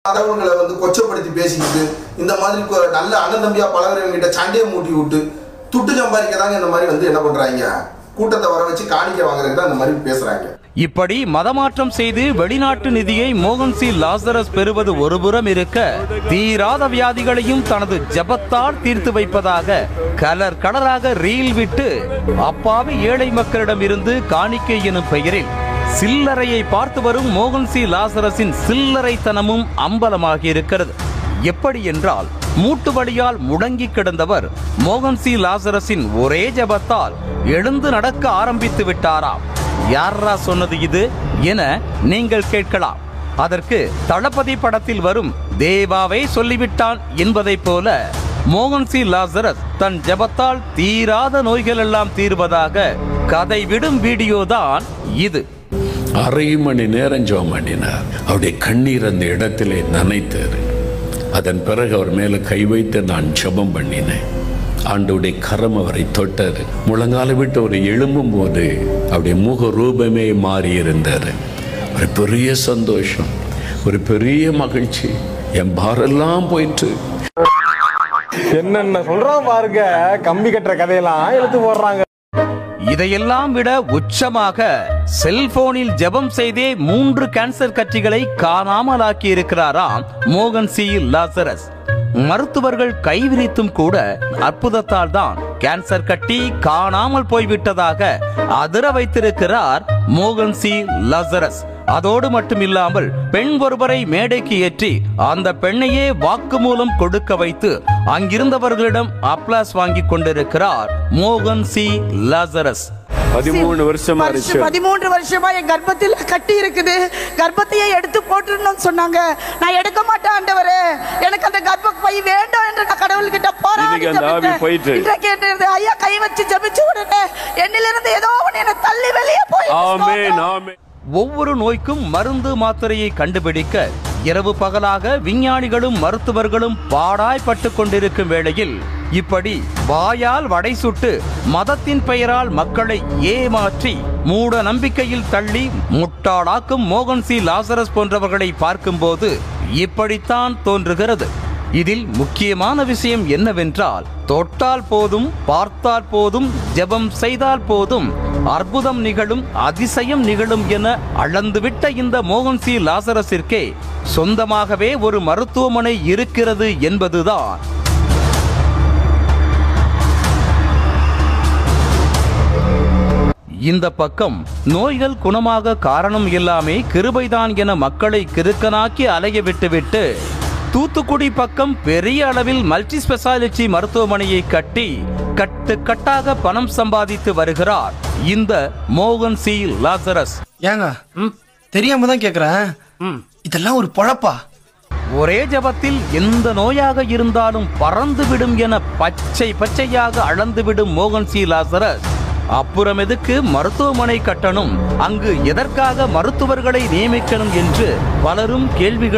மற்றவங்களை வந்து கொச்சப்படுத்தி பேசிக்கிட்டு இந்த மாதிரி கொ- நல்ல அண்ணன் தம்பியா பழகிறவங்க கிட்ட சண்டையை மூட்டி விட்டு துட்டு சம்பாதிக்க தாங்க இந்த மாதிரி வந்து என்ன பண்றாங்க கூட்டத்தை வர வச்சு காணிக்க வாங்குறதுக்கு தான் இந்த மாதிரி பேசுறாங்க இப்படி மதமாற்றம் செய்து வெளிநாட்டு நிதியை மோகன் சி லாசரஸ் பெறுவது ஒருபுறம் இருக்க தீராத வியாதிகளையும் தனது ஜபத்தால் தீர்த்து வைப்பதாக கலர் கலராக ரீல் விட்டு அப்பாவி ஏழை மக்களிடம் இருந்து காணிக்கை எனும் பெயரில் சில்லறையை பார்த்து வரும் மோகன் சி லாசரஸின் சில்லறைத்தனமும் அம்பலமாகி இருக்கிறது எப்படி என்றால் மூட்டு வலியால் முடங்கி கிடந்தவர் மோகன் சி லாசரஸின் ஒரே ஜபத்தால் எழுந்து நடக்க ஆரம்பித்து விட்டாராம் யாரா சொன்னது இது என நீங்கள் கேட்கலாம் அதற்கு தளபதி படத்தில் வரும் தேவாவே சொல்லிவிட்டான் என்பதைப் போல மோகன் சி லாசரஸ் தன் ஜபத்தால் தீராத நோய்கள் எல்லாம் தீர்வதாக கதை விடும் வீடியோதான் இது அரை மணி நேரம் ஜெபம் பண்ணினார் அவருடைய கண்ணீர் அந்த இடத்திலே நனைத்தார் அதன் பிறகு அவர் மேலே கை வைத்து நான் ஜெபம் பண்ணினேன் ஆண்டவுடைய கரம் அவரை தொட்டார் முழங்கால விட்டு அவர் எழும்பும் போது அவருடைய முக ரூபமே மாறி இருந்தார் ஒரு பெரிய சந்தோஷம் ஒரு பெரிய மகிழ்ச்சி என் பாரெல்லாம் போயிட்டு என்னென்ன சொல்றான் பாருங்க கம்பி கட்டுற கதையெல்லாம் எடுத்து போடுறாங்க இதையெல்லாம் விட உச்சமாக செல்போனில் ஜெபம் செய்தே மூன்று கேன்சர் கட்டிகளை காணாமலாக்கி இருக்கிறாராம் மோகன் சி லாசரஸ் மருத்துவர்கள் கைவிரித்தும் கூட அற்புதத்தால் தான் கேன்சர் கட்டி காணாமல் போய்விட்டதாக அதிர வைத்திருக்கிறார் மோகன் சி லாசரஸ் அதோடு மட்டுமில்லாமல் பெண் ஒருவரை மேடைக்கு ஏற்றி அந்த பெண்ணையே வாக்குமூலம் கொடுக்க வைத்து அங்கிருந்தவர்களிடம் அப்ளாஸ் வாங்கி கொண்டிருக்கிறார் மோகன் சி லாசரஸ் பதிமூணு வருஷமா இருந்துச்சு பதிமூன்று வருஷமா என் கர்ப்பத்தில் கட்டி இருக்குது கர்ப்பத்தையே எடுத்து போட்டுருன்னு சொன்னாங்க நான் எடுக்க மாட்டேன் ஆண்டவரே எனக்கு அந்த கர்ப்ப பை வேண்டாம் என்று நான் கடவுள்கிட்ட போராடி இன்னைக்கு அந்த ஆவி ஜெபித்தேன். போயிட்டு. இன்றைக்கு என்ன ஐயா கை வச்சு ஜெபிச்ச உடனே என்னிலிருந்து ஏதோ ஒன்று என்னை தள்ளி வெளியே போய் ஆமென் ஆமென் ஒவ்வொரு நோய்க்கும் மருந்து மாத்திரையை கண்டுபிடிக்க இரவு பகலாக விஞ்ஞானிகளும் மருத்துவர்களும் பாடாய்பட்டு கொண்டிருக்கும் வேளையில் இப்படி வாயால் வடை சுட்டு மதத்தின் பெயரால் மக்களை ஏமாற்றி மூட நம்பிக்கையில் தள்ளி முட்டாளாக்கும் மோகன் சி லாசரஸ் போன்றவர்களை பார்க்கும்போது இப்படித்தான் தோன்றுகிறது இதில் முக்கியமான விஷயம் என்னவென்றால் தொட்டால் போதும் பார்த்தால் போதும் ஜெபம் செய்தால் போதும் அற்புதம் நிகழும் அதிசயம் நிகழும் என அளந்துவிட்ட இந்த மோகன் சி லாசரஸிற்கே சொந்தமாகவே ஒரு மருத்துவமனை இருக்கிறது என்பதுதான் இந்த பக்கம் நோய்கள் குணமாக காரணம் எல்லாமே கிருபைதான் என மக்களை கிறுக்கனாக்கி அலைய விட்டுவிட்டு தூத்துக்குடி பக்கம் பெரிய அளவில் மல்டி ஸ்பெஷாலிட்டி மருத்துவமனையை கட்டி கட்டு கட்டாக பணம் சம்பாதித்து வருகிறார் இந்த மோகன் சி லாசரஸ் ஏங்க தெரியாம தான் கேக்குறேன் இதெல்லாம் ஒரு பொழப்பா ஒரே ஜபத்தில் எந்த நோயாக இருந்தாலும் பறந்துவிடும் என பச்சை பச்சையாக அளந்துவிடும் மோகன் சி லாசரஸ் அப்புறம் எதுக்கு மருத்துவமனை கட்டணும் அங்கு எதற்காக மருத்துவர்களை நியமிக்கணும் என்று பலரும் கேள்விகள்